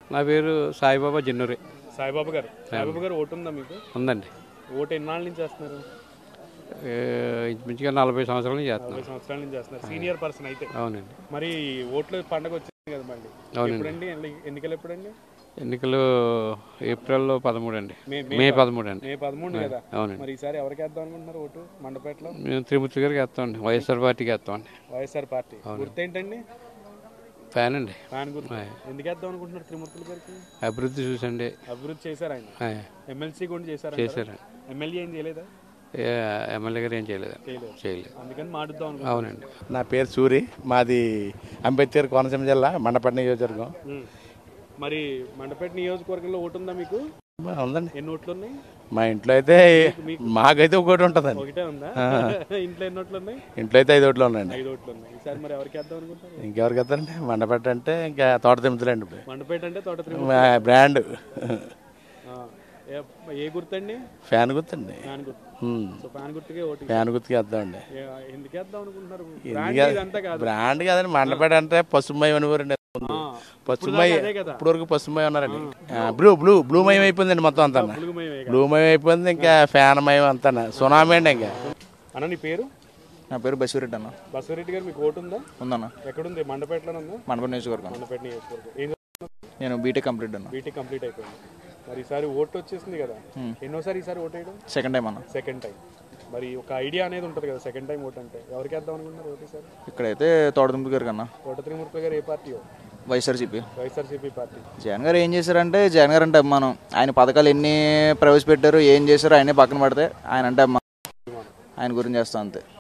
నా పేరు సాయిబాబా జిన్నూరి సాయిబాబా గారు సాయిబాబా గారు ఓటు ఉందా మీకు ఉందండి ఓటు ఎన్నాళ్ళ నుంచి చేస్తున్నారు ఏ, ఇంచుమించుగా నలభై సంవత్సరాల నుంచి చేస్తున్నాను నలభై సంవత్సరాల నుంచి చేస్తున్నారు సీనియర్ పర్సన్ అయితే అవునండి మరి ఓట్ల పండగ వచ్చింది కదా మళ్ళీ అవునండి. ఎప్పుడండి ఎన్ని- ఎన్నికలు ఎప్పుడండి ఎన్నికలు ఏప్రిల్లో పదమూడు అండి మే మే పదమూడు అండి మే పదమూడు కదా అవునండి మరి ఈసారి ఎవరికి వేద్దాం అనుకుంటున్నారు ఓటు మండపేటలో మేము త్రిమూర్తి గారికి వేస్తామండి వైఎస్ఆర్ పార్టీకి వేస్తామండి వైఎస్ఆర్ పార్టీ గుర్తేంటండి ఫ్యాన్ అండి ఫ్యాన్ గుర్తు ఎందుకు వేద్దాం అనుకుంటున్నారు త్రిమూర్తుల గారికి అభివృద్ధి చూసండి అభివృద్ధి చేశారు ఆయన ఆయ్, ఎమ్మెల్సీ కూడా చేశారు చేశారండి ఎమ్మెల్యే ఏం చేయలేదా ఏ, ఎమ్మెల్యే గారు ఏం చేయలేదు చేయలేదు చేయలేదు అందుకని మాడుద్దాం అనుకుంటున్నాను అవునండి నా పేరు సూరి మాది అంబేద్కర్ కోనసీమ జిల్లా మండపట్ట నియోజకవర్గం ఉమ్. మరి మండపేట నియోజకవర్గంలో ఓటు ఉందా మీకు బా, ఉందండి ఎన్ని ఓట్లు ఉన్నాయి మా ఇంట్లో అయితే మాకైతే ఒకటి ఉంటుందండి ఒకటే ఉందా ఇంట్లో ఎన్ని ఓట్లు ఉన్నాయి ఇంట్లో అయితే ఐదు ఓట్లు ఉన్నాయండి ఐదు ఓట్లు ఉన్నాయి ఈసారి మరి ఎవరికి వేద్దాం అనుకుంటారు ఇంకెవరికి వస్తారండి మండపట్ట అంటే ఇంకా తోట తిమ్ముతులండి ఇప్పుడు మండపేట అంటే తోట త్రిమూర్తి. మా బ్రాండ్ ఆ. ఏ- ఏ గుర్తండి ఫ్యాన్ గుర్తండి ఫ్యాన్ గుర్తు ఉమ్. సో ఫ్యాన్ గుర్తుకే ఓటు ఫ్యాన్ గుర్తుకి వేద్దామండి ఏ- ఎందుకు వేద్దాం అనుకుంటున్నారు ఎందుకు బ్రాండ్ ఇదంతా కాదు బ్రాండ్ కాదండి మండపేట అంటే పసుమయ అనేవారండి ఆ. పసుమయ అదే కదా ఇప్పుడు వరకు పసుమయ ఉన్నారండి ఆ, బ్లూ బ్లూ బ్లూ మయం అయిపోయిందండి మొత్తం అంతా పులుగుమయమే కదా. బ్లూ మయం అయిపోయింది ఇంకా ఫ్యాన్ మయం అంతా సునామీ అండి ఇంకా అన్న నీ పేరు నా పేరు బసిరెడ్డి అన్న బసవరెడ్డి గారు మీకు ఓటు ఉందా ఉందన్న ఎక్కడుంది మండపేటలో ఉందా మనపల్లి నియోజకవర్గం మండపేట నియోజకవర్గం ఏం నేను బీటెక్ కంప్లీట్ అన్న బీటెక్ కంప్లీట్ అయిపోయింది మరి ఈసారి ఓటు వచ్చేసింది కదా ఎన్నోసారి ఈసారి ఓటు వేయడం సెకండ్ టైం అన్న సెకండ్ టైం మరి ఒక ఐడియా అనేది ఉంటుంది కదా సెకండ్ టైం ఓటు అంటే ఎవరికి వేద్దాం అనుకుంటున్నారు ఓటు ఈసారి ఇక్కడైతే తోటదుంపు గారికి అన్న కోట త్రిమూర్తి గారు ఏ party YSRCP YSRCP party Jagan గారు ఏం చేశారంటే జగన్ గారు అంటే అభిమానం ఆయన పథకాలు ఎన్ని ప్రవేశపెట్టారు ఏం చేశారు ఆయనే పక్కన పడితే ఆయన అంటే అభిమానం ఆయన గురించి చేస్తా అంతే